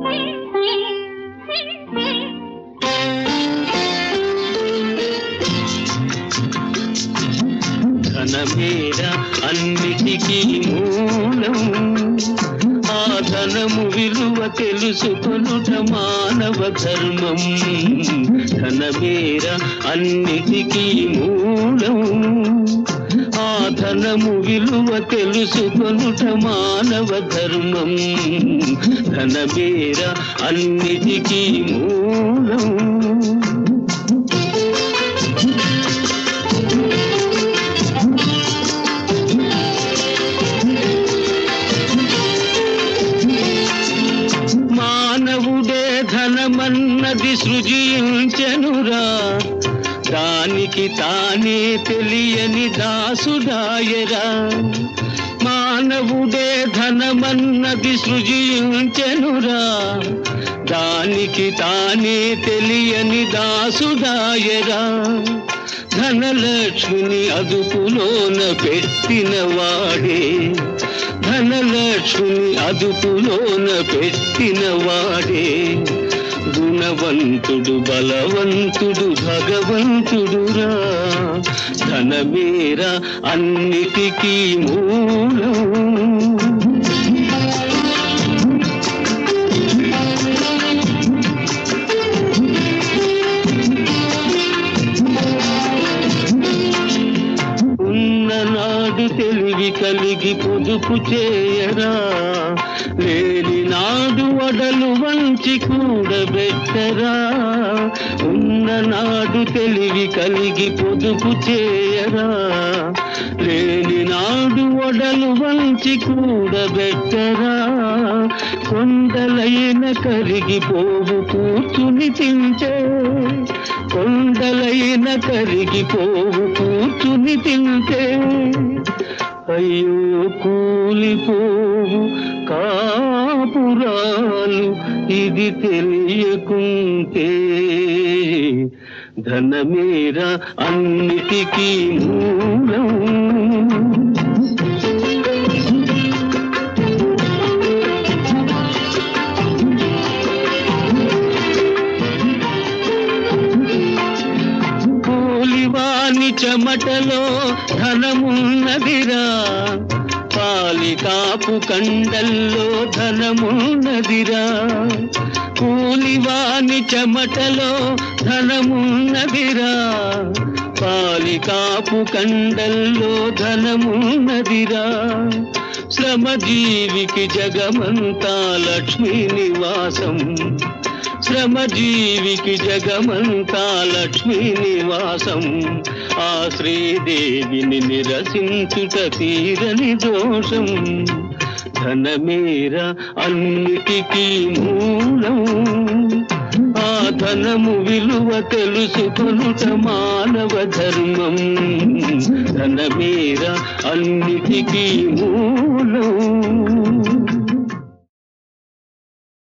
ధనమేర అన్నిటికీ మూలం ఆ ధనము విలువ తెలుసుకొనుట మానవ ధర్మం ధనమేర అన్నిటికీ మూలం ఆ ధనము విలువ తెలుసుకొనుట మానవ ధర్మం ధనమేర అన్నిటికీ మూలం మానవుడే ధనమన్నది సృజించెనురా దానికి తానే తెలియని దాసుడాయరా మానవుడే ధనమన్నది సృజించెనురా దానికి తానే తెలియని దాసుడాయరా ధనలక్ష్మిని అదుపులోన పెట్టిన వాడే ధనలక్ష్మిని అదుపులోన పెట్టిన వాడే గుణవంతుడు బలవంతుడు భగవంతుడురా ధనమేర అన్నిటికీ మూలం ఉన్ననాడు తెలివి కలిగి పొదుపు చేయరా లేని నాడు వడలు వంచి కూడబెట్టరా ఉన్ననాడు తెలివి కలిగి పొదుపు చేయరా లేని నాడు వడలు వంచి కూడబెట్టరా కొండలైన కరిగిపోవు కూర్చుని తింటే కొండలైన కరిగిపోవు కూర్చుని తింటే అయ్యో కూలిపోవు కాపురాలు ఇది తెలియకుంటే ధనమేర అన్నిటికీ మూలం కూలివాని చెమటలో ధనమున్నదిరా పాలికాపు కండల్లో ధనమున్నదిరా కూలివాని చెమటలో ధనమున్నదిరా పాలికాపు కండల్లో ధనమున్నదిరా శ్రమజీవికి జగమంతా లక్ష్మీ నివాసం శ్రమజీవికి జగమంతా లక్ష్మీ నివాసం ఆ శ్రీదేవిని నిరసించుట తీరని దోషం ధనమేర అన్నిటికీ మూలం ఆ ధనము విలువ తెలుసుకొనుట మానవ ధర్మం ధనమేర అన్నిటికీ మూలం